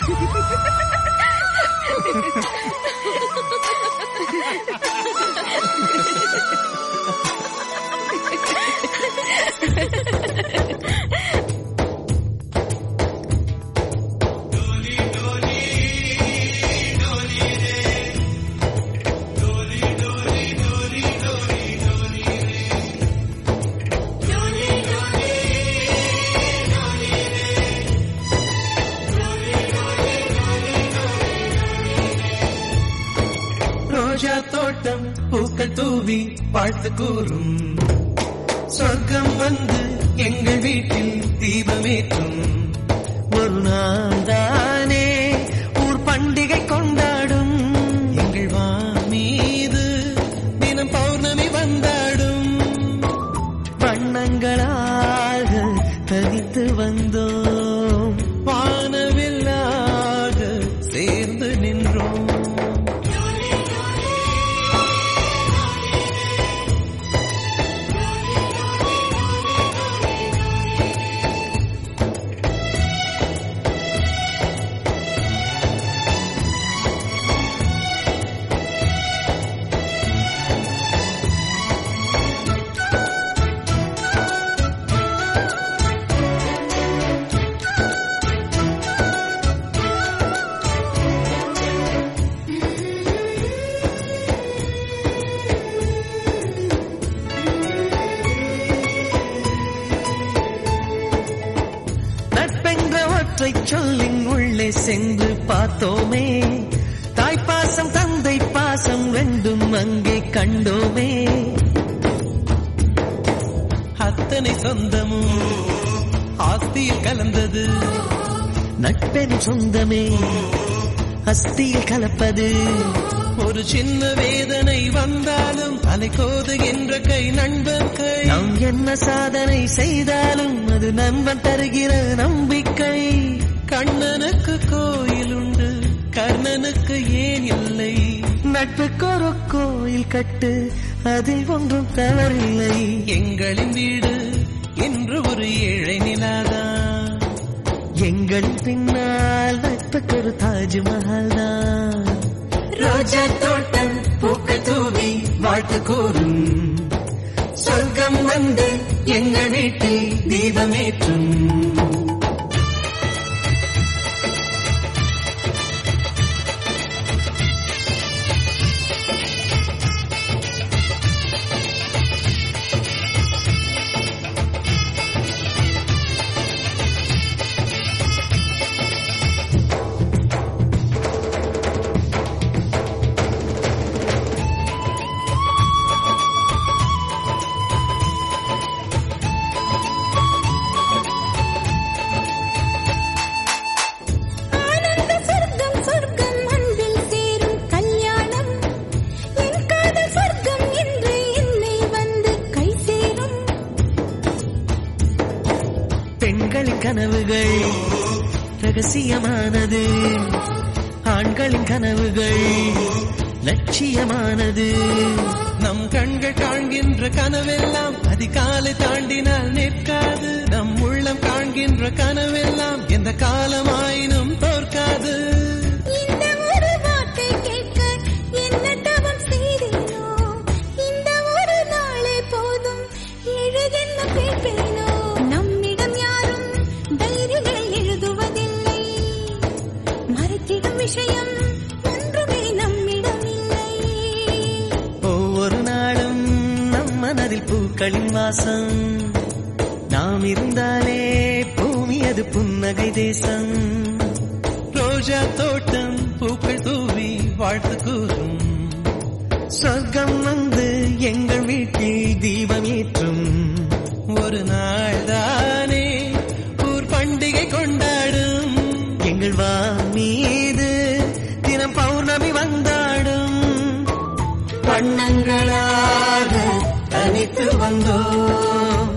ரோஜா தோட்டம் பூக்கள் தூவி வாழ்த்து கூறும் சொர்க்கம் வந்து எங்கள் வீட்டில் தீபமேற்றும் ஒரு நாள் தானே ஊர் பண்டிகை கொண்டாடும் எங்கள் வான் மீது தினம் பௌர்ணமி வந்தாடும் வண்ணங்களாக தனித்து வந்தோம் வானவில்லாக சேர்ந்து நின்றோம் நட்பென்ற ஒற்றை சொல்லின் உள்ளே சென்று பார்த்தோமே தாய்ப்பாசம் தந்தை பாசம் ரெண்டும் அங்கே கண்டோமே அத்தனை சொந்தமும் ஆஸ்தியில் கலந்தது நட்பென் சொந்தமே அஸ்தியில் கலப்பது ஒரு சின்ன வேதனை வந்தாலும் அலை கோதுகின்ற கை நண்பன் கை நாம் என்ன சாதனை செய்தாலும் அது நண்பன் தருகிற நம்பிக்கை கண்ணனுக்கு கோயில் உண்டு கர்ணனுக்கு ஏன் இல்லை நட்புக்கு ஒரு கோயில் கட்டு அதில் ஒன்றும் தவறில்லை எங்களின் வீடு இன்று ஒரு ஏழை நிலாதான் எங்களின் பின்னால் நட்புக்கு ஒரு தாஜ்மஹால் தான் ரோஜா தோட்டம் பூக்கள் தூவி வாழ்த்து கூறும் சொர்க்கம் வந்து எங்கள் வீட்டில் தீபமேற்றும் ஆனந்த சொர்க்கம் சொர்க்கம் அன்பில் சேரும் கல்யாணம் என் காதல் சொர்க்கம் என்று என்னை வந்து கை சேரும் பெண்களின் கனவுகள் ரகசியமானது ஆண்களின் கனவுகள் லட்சியமானது நம் கண்கள் காண்கின்ற கனவெல்லாம் அதிகாலை தாண்டினால் நிற்காது நம் உள்ளம் காண்கின்ற கனவெல்லாம் எந்த காலமாயினும் தோற்காது இந்த ஒரு வார்த்தை கேட்க என்ன தவம் செய்தேனோ இந்த ஒரு நாளே போதும் எழுதென்ன கேட்பேனோ நம்மிடம் யாரும் டைரிகள் எழுதுவதில்லை மறைத்திடும் விஷயம் ஒன்றுமே நம்மிடம் இல்லை ஒவ்வொரு நாளும் நம் மனதில் பூக்களின் வாசம் நாம் இருந்தாலே பூமி அது புன்னகை தேசம் ரோஜா தோட்டம் பூக்கள் தூவி வாழ்த்து கூறும் சொர்க்கம் வந்து எங்கள் வீட்டில் தீபம் ஏற்றும் ஒரு நாள் தானே ஊர் பண்டிகை கொண்டாடும் எங்கள் வா மீது தினம் பௌர்ணமி வந்தாடும் வண்ணங்களாக தனித்து வந்தோம்